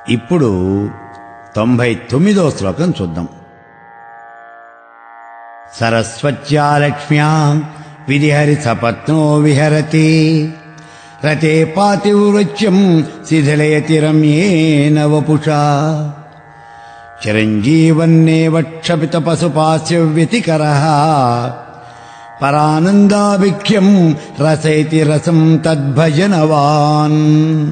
ఇప్పుడు తొంభై తొమ్మిదో శ్లోకం చూద్దాం సరస్వత్యా లక్ష్మ్యా విధిహరి సపత్నో విహరతి రతే పాతివృత్యం శిథిలయతి రమ్యేన వపుషా చిరంజీవన్నేవ క్షపిత పశుపాస్య వ్యతికర పరానందాభిఖ్యం రసైతి రసం తద్భజనవాన్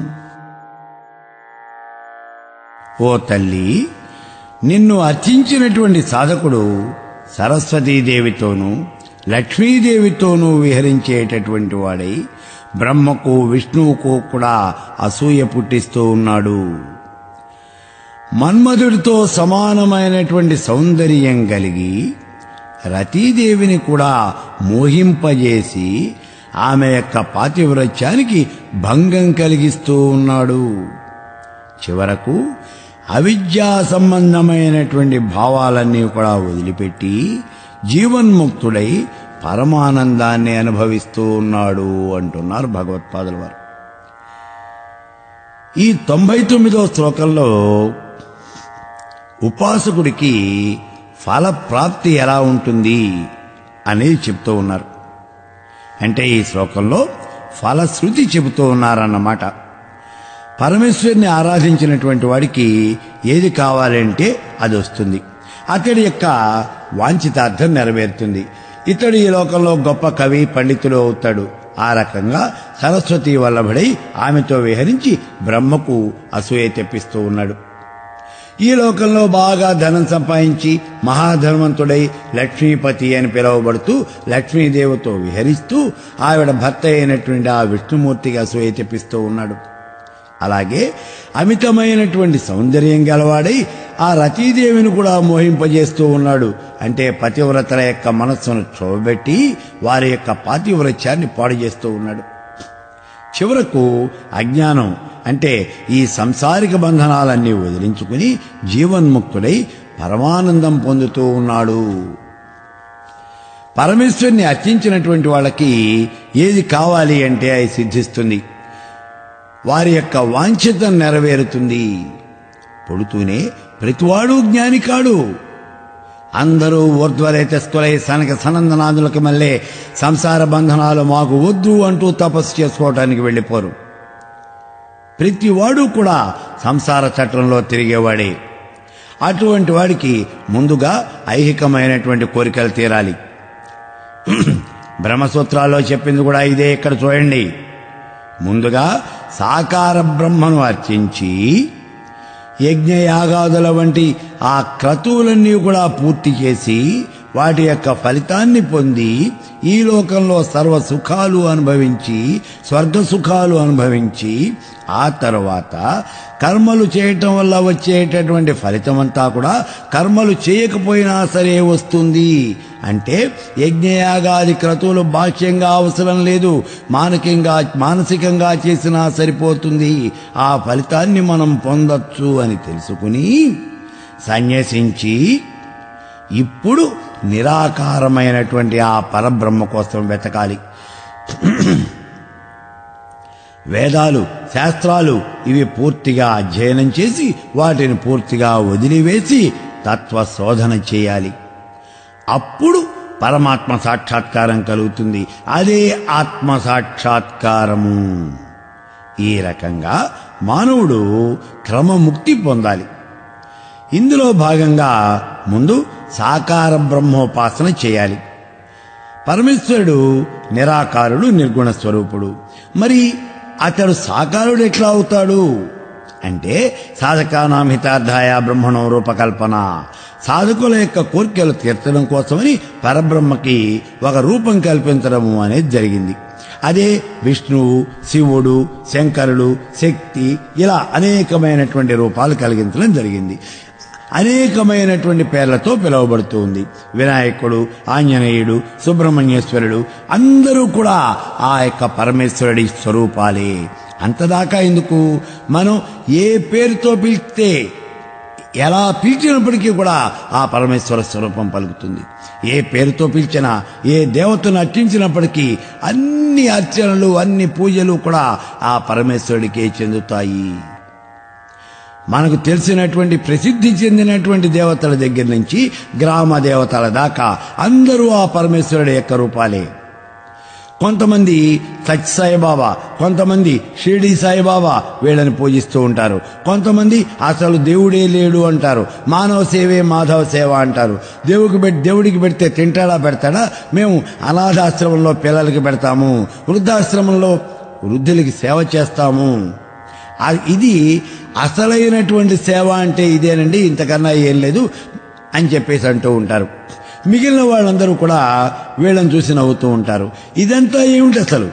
ఓ తల్లి నిన్ను అర్చించినటువంటి సాధకుడు సరస్వతీదేవితోనూ లక్ష్మీదేవితోనూ విహరించేటటువంటి వాడై బ్రహ్మకు విష్ణువుకు కూడా అసూయ పుట్టిస్తూ ఉన్నాడు మన్మధుడితో సమానమైనటువంటి సౌందర్యం కలిగి రతీదేవిని కూడా మోహింపజేసి ఆమె యొక్క పాతివ్రత్యానికి భంగం కలిగిస్తూ ఉన్నాడు చివరకు అవిద్యా సంబంధమైనటువంటి భావాలన్నీ కూడా వదిలిపెట్టి జీవన్ముక్తుడై పరమానందాన్ని అనుభవిస్తూ ఉన్నాడు అంటున్నారు భగవత్పాదుల వారు ఈ తొంభై తొమ్మిదో శ్లోకంలో ఉపాసకుడికి ఫలప్రాప్తి ఎలా ఉంటుంది అనేది చెప్తూ ఉన్నారు అంటే ఈ శ్లోకంలో ఫలశ్రుతి చెబుతూ ఉన్నారన్నమాట పరమేశ్వరుని ఆరాధించినటువంటి వాడికి ఏది కావాలంటే అది వస్తుంది అతడి యొక్క వాంఛితార్థం నెరవేరుతుంది ఇతడు ఈ లోకంలో గొప్ప కవి పండితుడు అవుతాడు ఆ రకంగా సరస్వతి వల్లభడై ఆమెతో విహరించి బ్రహ్మకు అసూయ తెప్పిస్తూ ఉన్నాడు ఈ లోకంలో బాగా ధనం సంపాదించి మహాధనవంతుడై లక్ష్మీపతి అని పిలువబడుతూ లక్ష్మీదేవితో విహరిస్తూ ఆవిడ భర్త అయినటువంటి ఆ విష్ణుమూర్తికి అసూయ తెప్పిస్తూ ఉన్నాడు అలాగే అమితమైనటువంటి సౌందర్యం గలవాడై ఆ రతీదేవిని కూడా మోహింపజేస్తూ ఉన్నాడు అంటే పతివ్రతల యొక్క మనస్సును చూడబెట్టి వారి యొక్క పాతివ్రత్యాన్ని పాడు చేస్తూ ఉన్నాడు చివరకు అజ్ఞానం అంటే ఈ సంసారిక బంధనాలన్నీ వదిలించుకుని జీవన్ముక్తుడై పరమానందం పొందుతూ ఉన్నాడు పరమేశ్వరుని అర్చించినటువంటి వాళ్ళకి ఏది కావాలి అంటే అది సిద్ధిస్తుంది వారి యొక్క వాంఛితం నెరవేరుతుంది పొడుతూనే ప్రతివాడు జ్ఞాని కాడు అందరూ ఊర్ధ్వరేతస్థులై సనక సనందనాదులకు మళ్ళీ సంసార బంధనాలు మాకు వద్దు అంటూ తపస్సు చేసుకోవటానికి వెళ్ళిపోరు ప్రతివాడు కూడా సంసార చట్రంలో తిరిగేవాడే అటువంటి వాడికి ముందుగా ఐహికమైనటువంటి కోరికలు తీరాలి బ్రహ్మసూత్రాల్లో చెప్పింది కూడా ఇదే ఇక్కడ చూడండి ముందుగా సాకార బ్రహ్మను అర్చించి యజ్ఞయాగాదుల వంటి ఆ క్రతువులన్నీ కూడా పూర్తి చేసి వాటి యొక్క ఫలితాన్ని పొంది ఈ లోకంలో సర్వ సుఖాలు అనుభవించి స్వర్గ సుఖాలు అనుభవించి ఆ తర్వాత కర్మలు చేయటం వల్ల వచ్చేటటువంటి ఫలితం అంతా కూడా కర్మలు చేయకపోయినా సరే వస్తుంది అంటే యజ్ఞయాగాది క్రతువులు బాహ్యంగా అవసరం లేదు మానసికంగా మానసికంగా చేసినా సరిపోతుంది ఆ ఫలితాన్ని మనం పొందొచ్చు అని తెలుసుకుని సన్యసించి ఇప్పుడు నిరాకారమైనటువంటి ఆ పరబ్రహ్మ కోసం వెతకాలి వేదాలు శాస్త్రాలు ఇవి పూర్తిగా అధ్యయనం చేసి వాటిని పూర్తిగా వదిలివేసి తత్వ శోధన చేయాలి అప్పుడు పరమాత్మ సాక్షాత్కారం కలుగుతుంది అదే ఆత్మ సాక్షాత్కారము ఈ రకంగా మానవుడు క్రమముక్తి పొందాలి ఇందులో భాగంగా ముందు సాకార బ్రహ్మోపాసన చేయాలి పరమేశ్వరుడు నిరాకారుడు నిర్గుణ స్వరూపుడు మరి అతడు సాకారుడు ఎట్లా అవుతాడు అంటే సాధకానాం హితార్థాయ బ్రహ్మణం రూపకల్పన సాధకుల యొక్క కోరికలు తీర్చడం కోసమని పరబ్రహ్మకి ఒక రూపం కల్పించడము అనేది జరిగింది అదే విష్ణువు శివుడు శంకరుడు శక్తి ఇలా అనేకమైనటువంటి రూపాలు కలిగించడం జరిగింది అనేకమైనటువంటి పేర్లతో పిలువబడుతుంది వినాయకుడు ఆంజనేయుడు సుబ్రహ్మణ్యేశ్వరుడు అందరూ కూడా ఆ యొక్క పరమేశ్వరుడి స్వరూపాలే అంతదాకా ఎందుకు మనం ఏ పేరుతో పిలిస్తే ఎలా పిలిచినప్పటికీ కూడా ఆ పరమేశ్వర స్వరూపం పలుకుతుంది ఏ పేరుతో పిలిచినా ఏ దేవతను అర్చించినప్పటికీ అన్ని అర్చనలు అన్ని పూజలు కూడా ఆ పరమేశ్వరుడికే చెందుతాయి మనకు తెలిసినటువంటి ప్రసిద్ధి చెందినటువంటి దేవతల దగ్గర నుంచి గ్రామ దేవతల దాకా అందరూ ఆ పరమేశ్వరుడు యొక్క రూపాలే కొంతమంది సత్య సాయిబాబా కొంతమంది షిరిడి సాయిబాబా వీళ్ళని పూజిస్తూ ఉంటారు కొంతమంది అసలు దేవుడే లేడు అంటారు మానవ సేవే మాధవ సేవ అంటారు దేవుడికి పెట్టి దేవుడికి పెడితే తింటాడా పెడతాడా మేము అనాథాశ్రమంలో పిల్లలకి పెడతాము వృద్ధాశ్రమంలో వృద్ధులకి సేవ చేస్తాము ఆ- ఇది అసలైనటువంటి సేవ అంటే ఇదేనండి ఇంతకన్నా ఏం లేదు అని చెప్పేసి అంటూ ఉంటారు మిగిలిన వాళ్ళందరూ కూడా వీళ్ళని చూసి నవ్వుతూ ఉంటారు ఇదంతా ఏమిటి అసలు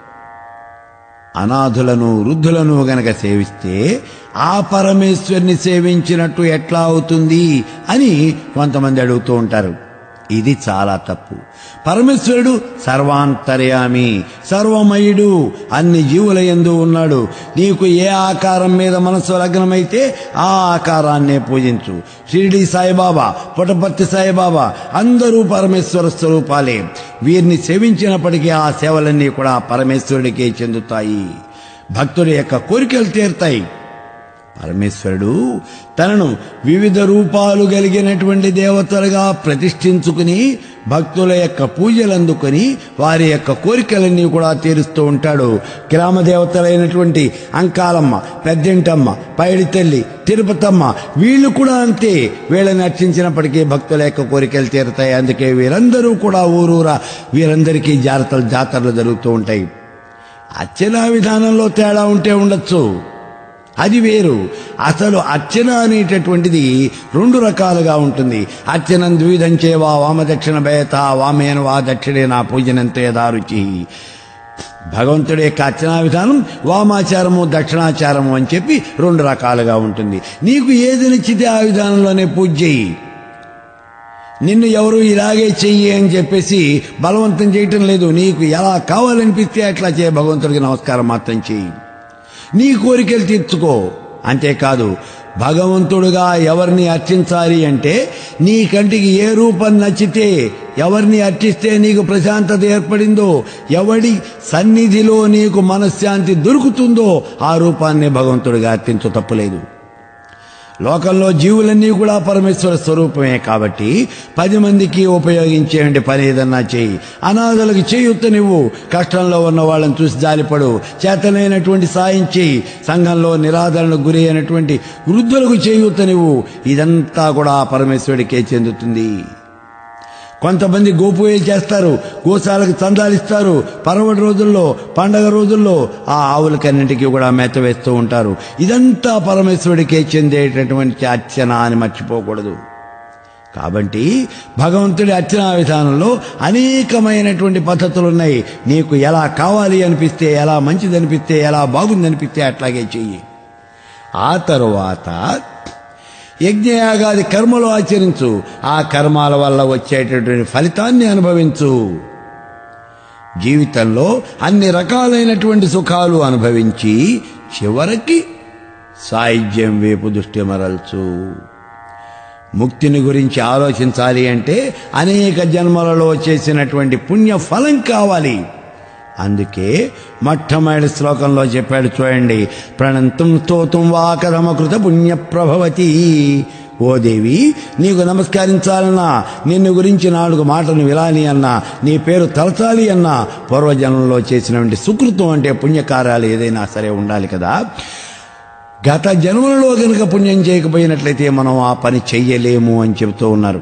అనాథులను వృద్ధులను గనక సేవిస్తే ఆ పరమేశ్వరుని సేవించినట్టు ఎట్లా అవుతుంది అని కొంతమంది అడుగుతూ ఉంటారు ఇది చాలా తప్పు పరమేశ్వరుడు సర్వాంతర్యామి సర్వమయుడు అన్ని జీవుల యందు ఉన్నాడు నీకు ఏ ఆకారం మీద మనస్సు లగ్నమైతే ఆ ఆకారాన్నే పూజించు షిరిడి సాయిబాబా పుటపర్తి సాయిబాబా అందరూ పరమేశ్వర స్వరూపాలే వీరిని సేవించినప్పటికీ ఆ సేవలన్నీ కూడా పరమేశ్వరుడికే చెందుతాయి భక్తుడి యొక్క కోరికలు తీరుతాయి పరమేశ్వరుడు తనను వివిధ రూపాలు కలిగినటువంటి దేవతలుగా ప్రతిష్ఠించుకుని భక్తుల యొక్క పూజలు అందుకొని వారి యొక్క కోరికలన్నీ కూడా తీరుస్తూ ఉంటాడు గ్రామ దేవతలైనటువంటి అంకాలమ్మ పెద్దింటమ్మ పైడి తల్లి తిరుపతమ్మ వీళ్ళు కూడా అంతే వీళ్ళని అర్చించినప్పటికీ భక్తుల యొక్క కోరికలు తీరుతాయి అందుకే వీరందరూ కూడా ఊరూరా వీరందరికీ జాతరలు జాతరలు జరుగుతూ ఉంటాయి అర్చనా విధానంలో తేడా ఉంటే ఉండొచ్చు అది వేరు అసలు అర్చన అనేటటువంటిది రెండు రకాలుగా ఉంటుంది అర్చనం ద్విధంచే వా వామదక్షిణ భేత వామేన వా దక్షిణే నా పూజనంతే దారుచి భగవంతుడి యొక్క అర్చనా విధానం వామాచారము దక్షిణాచారము అని చెప్పి రెండు రకాలుగా ఉంటుంది నీకు ఏది నచ్చితే ఆ విధానంలోనే పూజ చేయి నిన్ను ఎవరు ఇలాగే చెయ్యి అని చెప్పేసి బలవంతం చేయటం లేదు నీకు ఎలా కావాలనిపిస్తే అట్లా చేయ భగవంతుడికి నమస్కారం మాత్రం చేయి నీ కోరికలు తీర్చుకో అంతేకాదు భగవంతుడుగా ఎవరిని అర్చించాలి అంటే నీ కంటికి ఏ రూపం నచ్చితే ఎవరిని అర్చిస్తే నీకు ప్రశాంతత ఏర్పడిందో ఎవడి సన్నిధిలో నీకు మనశ్శాంతి దొరుకుతుందో ఆ రూపాన్ని భగవంతుడిగా అర్చించు తప్పులేదు లోకంలో జీవులన్నీ కూడా పరమేశ్వర స్వరూపమే కాబట్టి పది మందికి ఉపయోగించేయండి పని ఏదన్నా చేయి అనాథలకు చేయుత్త నువ్వు కష్టంలో ఉన్న వాళ్ళని చూసి జాలిపడు చేతనైనటువంటి సాయం చేయి సంఘంలో నిరాదరణకు గురి అయినటువంటి వృద్ధులకు చేయుత్త నువ్వు ఇదంతా కూడా ఆ పరమేశ్వరుడికే చెందుతుంది కొంతమంది గోపూజలు చేస్తారు గోశాలకు చందాలు ఇస్తారు పర్వటి రోజుల్లో పండగ రోజుల్లో ఆ ఆవులకన్నింటికి కూడా మెత్త వేస్తూ ఉంటారు ఇదంతా పరమేశ్వరుడికే చెందేటటువంటి అర్చన అని మర్చిపోకూడదు కాబట్టి భగవంతుడి అర్చనా విధానంలో అనేకమైనటువంటి పద్ధతులు ఉన్నాయి నీకు ఎలా కావాలి అనిపిస్తే ఎలా మంచిది అనిపిస్తే ఎలా బాగుంది అనిపిస్తే అట్లాగే చెయ్యి ఆ తరువాత యజ్ఞయాగాది కర్మలు ఆచరించు ఆ కర్మాల వల్ల వచ్చేటటువంటి ఫలితాన్ని అనుభవించు జీవితంలో అన్ని రకాలైనటువంటి సుఖాలు అనుభవించి చివరికి సాయుధ్యం వైపు దృష్టి మరల్చు ముక్తిని గురించి ఆలోచించాలి అంటే అనేక జన్మలలో చేసినటువంటి పుణ్య ఫలం కావాలి అందుకే మొట్టమొదటి శ్లోకంలో చెప్పాడు చూడండి ప్రణంతం స్తోతం వా కథమకృత పుణ్య ప్రభవతి ఓ దేవి నీకు నమస్కరించాలన్నా నిన్ను గురించి నాలుగు మాటలు వినాలి అన్నా నీ పేరు తలచాలి అన్నా పూర్వజన్మలో చేసినటువంటి సుకృతం అంటే పుణ్యకార్యాలు ఏదైనా సరే ఉండాలి కదా గత జన్మలలో కనుక పుణ్యం చేయకపోయినట్లయితే మనం ఆ పని చెయ్యలేము అని చెబుతూ ఉన్నారు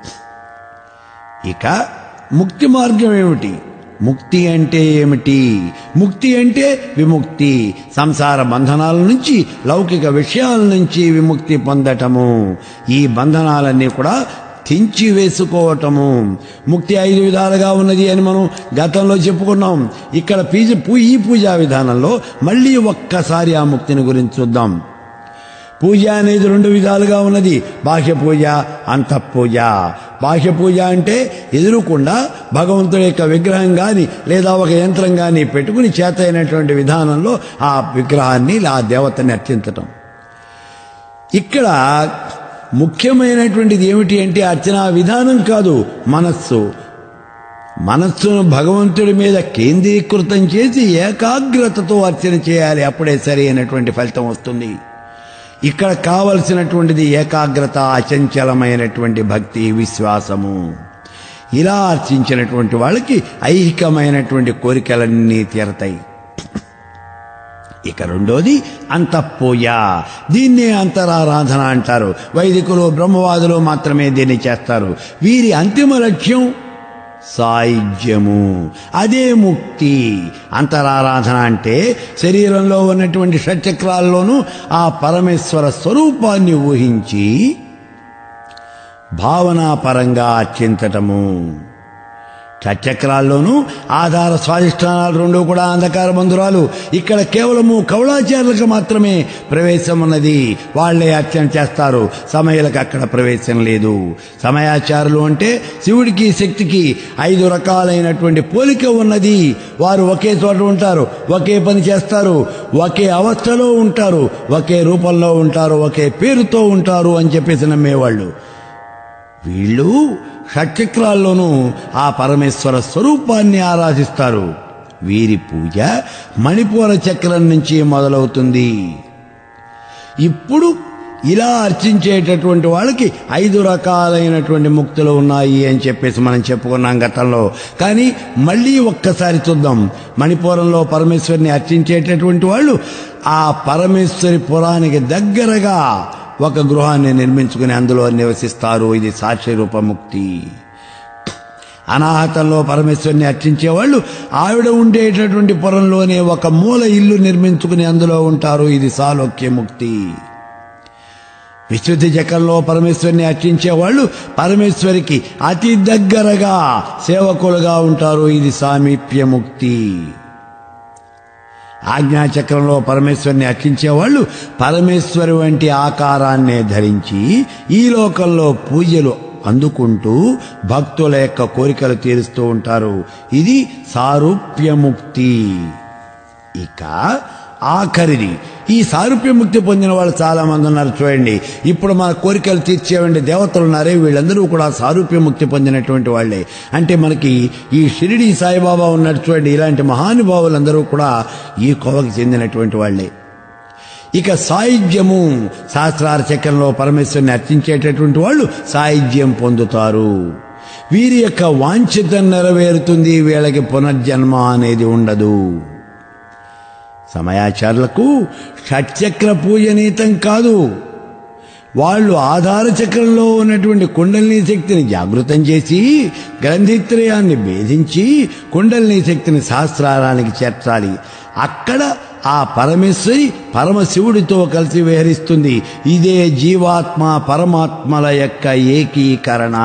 ఇక ముక్తి మార్గం ఏమిటి ముక్తి అంటే ఏమిటి ముక్తి అంటే విముక్తి సంసార బంధనాల నుంచి లౌకిక విషయాల నుంచి విముక్తి పొందటము ఈ బంధనాలన్నీ కూడా తెంచి వేసుకోవటము ముక్తి ఐదు విధాలుగా ఉన్నది అని మనం గతంలో చెప్పుకున్నాం ఇక్కడ పీజ పూ- ఈ పూజా విధానంలో మళ్ళీ ఒక్కసారి ఆ ముక్తిని గురించి చూద్దాం పూజ అనేది రెండు విధాలుగా ఉన్నది బాహ్య పూజ అంతఃపూజ బాహ్య పూజ అంటే ఎదురుకుండా భగవంతుడి యొక్క విగ్రహం కానీ లేదా ఒక యంత్రం కానీ పెట్టుకుని చేత అయినటువంటి విధానంలో ఆ విగ్రహాన్ని ఆ దేవతని అర్చించటం ఇక్కడ ముఖ్యమైనటువంటిది ఏమిటి అంటే అర్చనా విధానం కాదు మనస్సు మనస్సును భగవంతుడి మీద కేంద్రీకృతం చేసి ఏకాగ్రతతో అర్చన చేయాలి అప్పుడే సరి అయినటువంటి ఫలితం వస్తుంది ఇక్కడ కావలసినటువంటిది ఏకాగ్రత అచంచలమైనటువంటి భక్తి విశ్వాసము ఇలా అర్చించినటువంటి వాళ్ళకి ఐహికమైనటువంటి కోరికలన్నీ తీరతాయి ఇక రెండోది అంతఃపూజ దీన్నే అంతరారాధన అంటారు వైదికులు బ్రహ్మవాదులు మాత్రమే దీన్ని చేస్తారు వీరి అంతిమ లక్ష్యం సాయుధ్యము అదే ముక్తి అంతరారాధన అంటే శరీరంలో ఉన్నటువంటి షట్చక్రాల్లోనూ ఆ పరమేశ్వర స్వరూపాన్ని ఊహించి భావనాపరంగా అర్చించటము షట్చక్రాల్లోనూ ఆధార స్వాధిష్టానాలు రెండు కూడా అంధకార బంధురాలు ఇక్కడ కేవలము కౌళాచారులకు మాత్రమే ప్రవేశం ఉన్నది వాళ్లే అర్చన చేస్తారు సమయాలకు అక్కడ ప్రవేశం లేదు సమయాచారులు అంటే శివుడికి శక్తికి ఐదు రకాలైనటువంటి పోలిక ఉన్నది వారు ఒకే చోట ఉంటారు ఒకే పని చేస్తారు ఒకే అవస్థలో ఉంటారు ఒకే రూపంలో ఉంటారు ఒకే పేరుతో ఉంటారు అని చెప్పేసి నమ్మేవాళ్ళు వీళ్ళు షట్చక్రాల్లోనూ ఆ పరమేశ్వర స్వరూపాన్ని ఆరాధిస్తారు వీరి పూజ మణిపూర చక్రం నుంచి మొదలవుతుంది ఇప్పుడు ఇలా అర్చించేటటువంటి వాళ్ళకి ఐదు రకాలైనటువంటి ముక్తులు ఉన్నాయి అని చెప్పేసి మనం చెప్పుకున్నాం గతంలో కానీ మళ్ళీ ఒక్కసారి చూద్దాం మణిపురంలో పరమేశ్వరిని అర్చించేటటువంటి వాళ్ళు ఆ పరమేశ్వరి పురానికి దగ్గరగా ఒక గృహాన్ని నిర్మించుకుని అందులో నివసిస్తారు ఇది సాక్షి రూపముక్తి అనాహతంలో పరమేశ్వరిని అర్చించేవాళ్ళు ఆవిడ ఉండేటటువంటి పురంలోనే ఒక మూల ఇల్లు నిర్మించుకుని అందులో ఉంటారు ఇది సాలోక్యముక్తి విశుద్ధి చక్రంలో పరమేశ్వరిని అర్చించేవాళ్ళు పరమేశ్వరికి అతి దగ్గరగా సేవకులుగా ఉంటారు ఇది సామీప్యముక్తి ఆజ్ఞాచక్రంలో పరమేశ్వరిని అర్చించేవాళ్ళు పరమేశ్వరి వంటి ఆకారాన్నే ధరించి ఈ లోకంలో పూజలు అందుకుంటూ భక్తుల యొక్క కోరికలు తీరుస్తూ ఉంటారు ఇది సారూప్యముక్తి ఇక ఆఖరిది ఈ సారూప్యముక్తి పొందిన వాళ్ళు చాలా మంది ఉన్నారు చూడండి ఇప్పుడు మన కోరికలు తీర్చేవండి దేవతలు ఉన్నారే వీళ్ళందరూ కూడా సారూప్యముక్తి పొందినటువంటి వాళ్ళే అంటే మనకి ఈ షిరిడి సాయిబాబా ఉన్నట్టు చూడండి ఇలాంటి మహానుభావులందరూ కూడా ఈ కోవకి చెందినటువంటి వాళ్ళే ఇక సాయుధ్యము శాస్త్రార చక్రంలో పరమేశ్వరిని అర్చించేటటువంటి వాళ్ళు సాయుధ్యం పొందుతారు వీరి యొక్క వాంఛితం నెరవేరుతుంది వీళ్ళకి పునర్జన్మ అనేది ఉండదు సమయాచారులకు షట్చక్ర పూజనీతం కాదు వాళ్ళు ఆధార చక్రంలో ఉన్నటువంటి కుండలిని శక్తిని జాగృతం చేసి గ్రంథిత్రయాన్ని భేదించి కుండలిని శక్తిని సహస్రారానికి చేర్చాలి అక్కడ ఆ పరమేశ్వరి పరమశివుడితో కలిసి విహరిస్తుంది ఇదే జీవాత్మ పరమాత్మల యొక్క ఏకీకరణ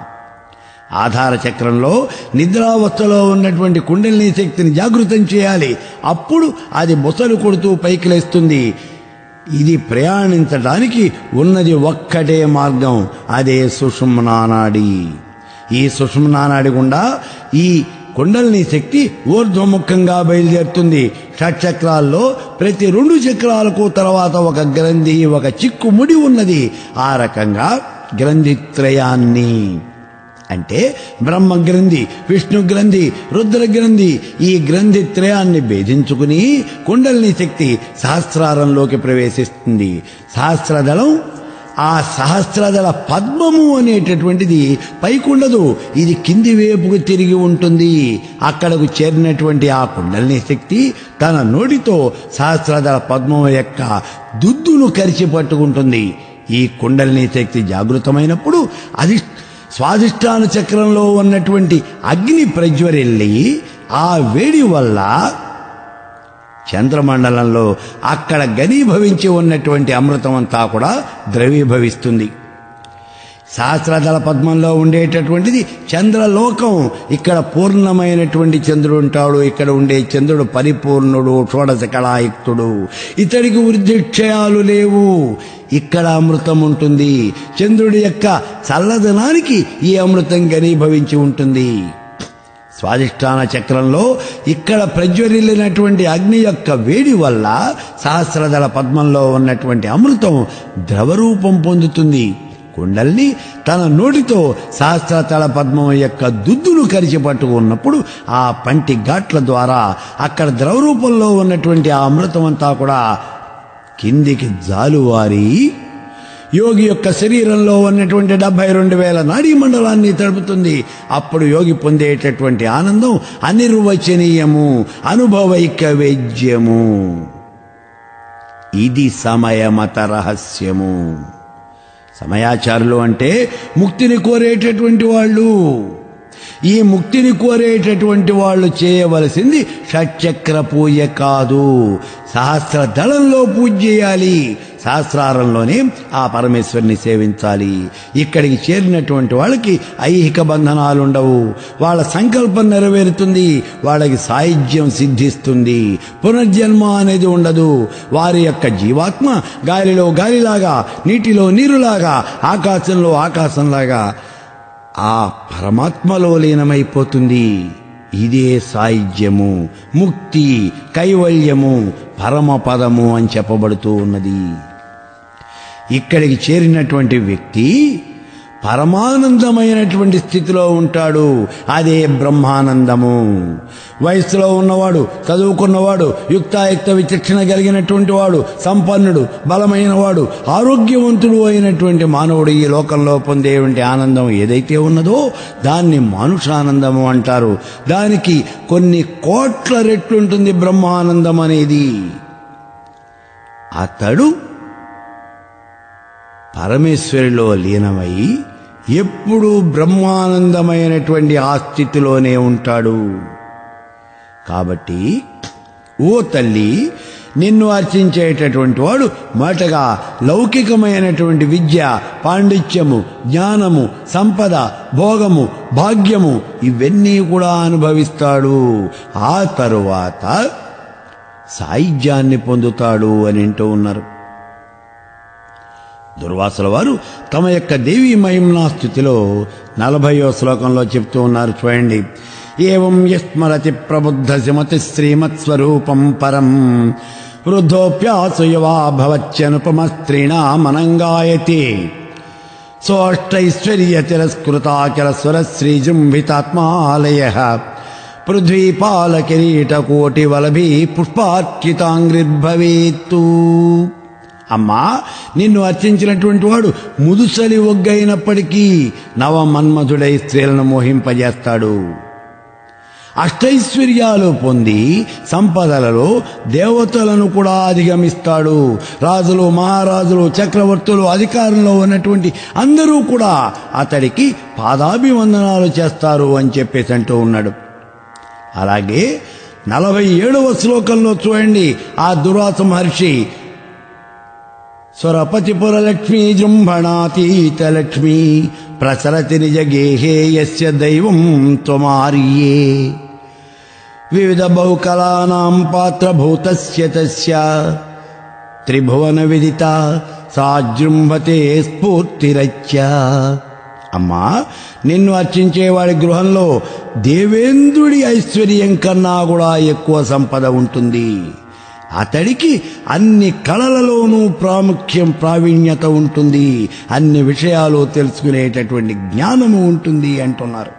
ఆధార చక్రంలో నిద్రావస్థలో ఉన్నటువంటి కుండలిని శక్తిని జాగృతం చేయాలి అప్పుడు అది ముసలు కొడుతూ పైకి లేస్తుంది ఇది ప్రయాణించడానికి ఉన్నది ఒక్కటే మార్గం అదే సుషుమ్నానాడి ఈ సుషుమ్నానాడి గుండా ఈ కుండలిని శక్తి ఊర్ధ్వముఖంగా బయలుదేరుతుంది షట్చక్రాల్లో ప్రతి రెండు చక్రాలకు తర్వాత ఒక గ్రంథి ఒక చిక్కు ముడి ఉన్నది ఆ రకంగా గ్రంథిత్రయాన్ని అంటే బ్రహ్మ గ్రంథి విష్ణు గ్రంథి రుద్ర గ్రంథి ఈ గ్రంథి త్రయాన్ని భేదించుకుని కుండలిని శక్తి సహస్రారంలోకి ప్రవేశిస్తుంది సహస్రదళం ఆ సహస్రదళ పద్మము అనేటటువంటిది పైకుండదు ఇది కింది వైపుకు తిరిగి ఉంటుంది అక్కడకు చేరినటువంటి ఆ కుండలిని శక్తి తన నోటితో సహస్రదళ పద్మం యొక్క దుద్దును కరిచి పట్టుకుంటుంది ఈ కుండలిని శక్తి జాగృతమైనప్పుడు అది స్వాధిష్టాన చక్రంలో ఉన్నటువంటి అగ్ని ప్రజ్వరెళ్ళి ఆ వేడి వల్ల చంద్రమండలంలో అక్కడ ఘనీభవించి ఉన్నటువంటి అమృతం అంతా కూడా ద్రవీభవిస్తుంది సహస్రదళ పద్మంలో ఉండేటటువంటిది చంద్రలోకం ఇక్కడ పూర్ణమైనటువంటి చంద్రుడు ఉంటాడు ఇక్కడ ఉండే చంద్రుడు పరిపూర్ణుడు షోడశ కళాయుక్తుడు ఇతడికి వృద్ధిక్షయాలు లేవు ఇక్కడ అమృతం ఉంటుంది చంద్రుడి యొక్క చల్లదనానికి ఈ అమృతం ఘనీభవించి ఉంటుంది స్వాధిష్టాన చక్రంలో ఇక్కడ ప్రజ్వరిల్లినటువంటి అగ్ని యొక్క వేడి వల్ల సహస్రదళ పద్మంలో ఉన్నటువంటి అమృతం ద్రవరూపం పొందుతుంది కుండల్ని తన నోటితో సహస్రతళ పద్మం యొక్క దుద్దును కరిచి పట్టుకున్నప్పుడు ఆ పంటి ఘాట్ల ద్వారా అక్కడ ద్రవరూపంలో ఉన్నటువంటి ఆ అమృతం అంతా కూడా కిందికి జాలువారి యోగి యొక్క శరీరంలో ఉన్నటువంటి డెబ్బై రెండు వేల నాడీ మండలాన్ని తడుపుతుంది అప్పుడు యోగి పొందేటటువంటి ఆనందం అనిర్వచనీయము అనుభవైక వేద్యము ఇది సమయమత రహస్యము సమయాచారులు అంటే ముక్తిని కోరేటటువంటి వాళ్ళు ఈ ముక్తిని కోరేటటువంటి వాళ్ళు చేయవలసింది షట్చక్ర పూజ కాదు సహస్ర దళంలో పూజ చేయాలి సహస్రారంలోనే ఆ పరమేశ్వరిని సేవించాలి ఇక్కడికి చేరినటువంటి వాళ్ళకి ఐహిక బంధనాలు ఉండవు వాళ్ళ సంకల్పం నెరవేరుతుంది వాళ్ళకి సాహిత్యం సిద్ధిస్తుంది పునర్జన్మ అనేది ఉండదు వారి యొక్క జీవాత్మ గాలిలో గాలిలాగా నీటిలో నీరులాగా ఆకాశంలో ఆకాశంలాగా ఆ పరమాత్మలో లీనమైపోతుంది ఇదే సాయుధ్యము ముక్తి కైవల్యము పరమపదము అని చెప్పబడుతూ ఉన్నది ఇక్కడికి చేరినటువంటి వ్యక్తి పరమానందమైనటువంటి స్థితిలో ఉంటాడు అదే బ్రహ్మానందము వయస్సులో ఉన్నవాడు చదువుకున్నవాడు యుక్తాయుక్త విచక్షణ కలిగినటువంటి వాడు సంపన్నుడు బలమైన వాడు ఆరోగ్యవంతుడు అయినటువంటి మానవుడు ఈ లోకంలో పొందేటువంటి ఆనందం ఏదైతే ఉన్నదో దాన్ని మానుషానందము అంటారు దానికి కొన్ని కోట్ల రెట్లుంటుంది బ్రహ్మానందం అనేది అతడు పరమేశ్వరిలో లీనమై ఎప్పుడూ బ్రహ్మానందమైనటువంటి ఆ స్థితిలోనే ఉంటాడు కాబట్టి ఓ తల్లి నిన్ను అర్చించేటటువంటి వాడు మొదటగా లౌకికమైనటువంటి విద్య పాండిత్యము జ్ఞానము సంపద భోగము భాగ్యము ఇవన్నీ కూడా అనుభవిస్తాడు ఆ తరువాత సాయుధ్యాన్ని పొందుతాడు అని అంటూ ఉన్నారు దుర్వాసుల వారు తమ యొక్క దేవీ మహిమ్నా స్థుతిలో నలభయో శ్లోకంలో చెప్తూ ఉన్నారు చూడండి ఏం యస్మరతి ప్రబుద్ధ సిమతి శ్రీమత్స్వరూపం పరం వృద్ధోప్యాసు యువా భవత్యనుపమ స్త్రీణామనంగాయతి సోష్టైశ్వర్య తిరస్కృతాకిల స్వరశ్రీజృంభితాత్మాలయ పృథ్వీపాల కిరీట కోటి వలభి పుష్పార్చితాంగ్రిర్భవేత్తు అమ్మా నిన్ను అర్చించినటువంటి వాడు ముదుసలి ఒగ్గైనప్పటికీ నవ మన్మధుడై స్త్రీలను మోహింపజేస్తాడు అష్టైశ్వర్యాలు పొంది సంపదలలో దేవతలను కూడా అధిగమిస్తాడు రాజులు మహారాజులు చక్రవర్తులు అధికారంలో ఉన్నటువంటి అందరూ కూడా అతడికి పాదాభివందనాలు చేస్తారు అని చెప్పేసి అంటూ ఉన్నాడు అలాగే నలభై ఏడవ శ్లోకంలో చూడండి ఆ దురాస మహర్షి స్వరపతిపుర లక్ష్మీ జృంభణాతీత లక్ష్మీ ప్రసరతి నిజ గేహే యస్య దైవం త్వమార్యే వివిధ బహుకళానాం పాత్రభూతస్య తస్య త్రిభువన విదిత సాజృంభతే స్ఫూర్తిరచ్య అమ్మా నిన్ను అర్చించేవాడి గృహంలో దేవేంద్రుడి ఐశ్వర్యం కన్నా కూడా ఎక్కువ సంపద ఉంటుంది అతడికి అన్ని కళలలోనూ ప్రాముఖ్యం ప్రావీణ్యత ఉంటుంది అన్ని విషయాలు తెలుసుకునేటటువంటి జ్ఞానము ఉంటుంది అంటున్నారు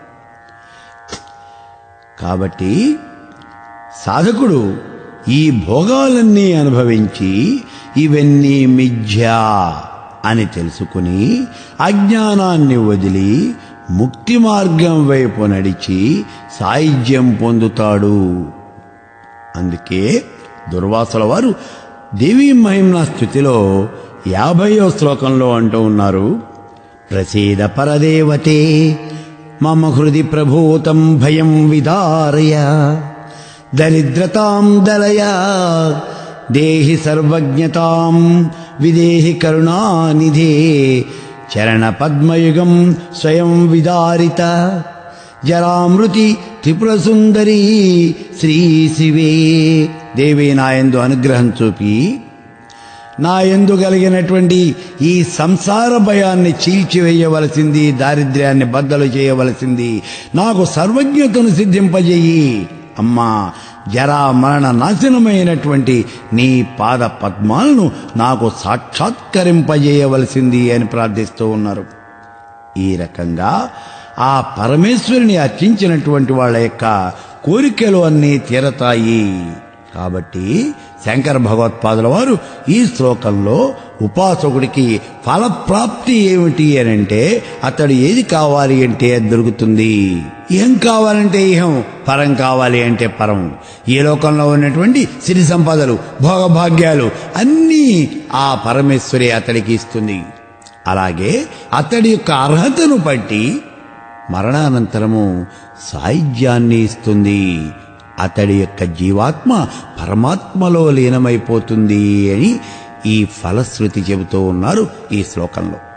కాబట్టి సాధకుడు ఈ భోగాలన్నీ అనుభవించి ఇవన్నీ మిథ్యా అని తెలుసుకుని అజ్ఞానాన్ని వదిలి ముక్తి మార్గం వైపు నడిచి సాయుధ్యం పొందుతాడు అందుకే దుర్వాసుల వారు దేవీ మహిమ్నా స్థుతిలో యాభయో శ్లోకంలో అంటూ ఉన్నారు ప్రసీద పరదేవతే మమ హృది ప్రభూతం భయం విదారయ దరిద్రతాం దలయ దేహి సర్వజ్ఞతాం విదేహి కరుణానిధే చరణ పద్మయుగం స్వయం విదారిత జరామృతి త్రిపుర సుందరి శ్రీ శివే దేవి నాయందు అనుగ్రహం చూపి నా ఎందు కలిగినటువంటి ఈ సంసార భయాన్ని చీల్చివేయవలసింది దారిద్ర్యాన్ని బద్దలు చేయవలసింది నాకు సర్వజ్ఞతను సిద్ధింపజేయి అమ్మా జరా మరణ నాశనమైనటువంటి నీ పాద పద్మాలను నాకు సాక్షాత్కరింపజేయవలసింది అని ప్రార్థిస్తూ ఉన్నారు ఈ రకంగా ఆ పరమేశ్వరుని అర్చించినటువంటి వాళ్ళ యొక్క కోరికలు అన్నీ తీరతాయి కాబట్టి శంకర భగవత్పాదుల వారు ఈ శ్లోకంలో ఉపాసకుడికి ఫలప్రాప్తి ఏమిటి అని అంటే అతడు ఏది కావాలి అంటే అది దొరుకుతుంది ఏం కావాలంటే ఇహం పరం కావాలి అంటే పరం ఈ లోకంలో ఉన్నటువంటి సిరి సంపదలు భోగభాగ్యాలు అన్నీ ఆ పరమేశ్వరి అతడికి ఇస్తుంది అలాగే అతడి యొక్క అర్హతను బట్టి మరణానంతరము సాయుధ్యాన్ని ఇస్తుంది అతడి యొక్క జీవాత్మ పరమాత్మలో లీనమైపోతుంది అని ఈ ఫలశ్రుతి చెబుతూ ఉన్నారు ఈ శ్లోకంలో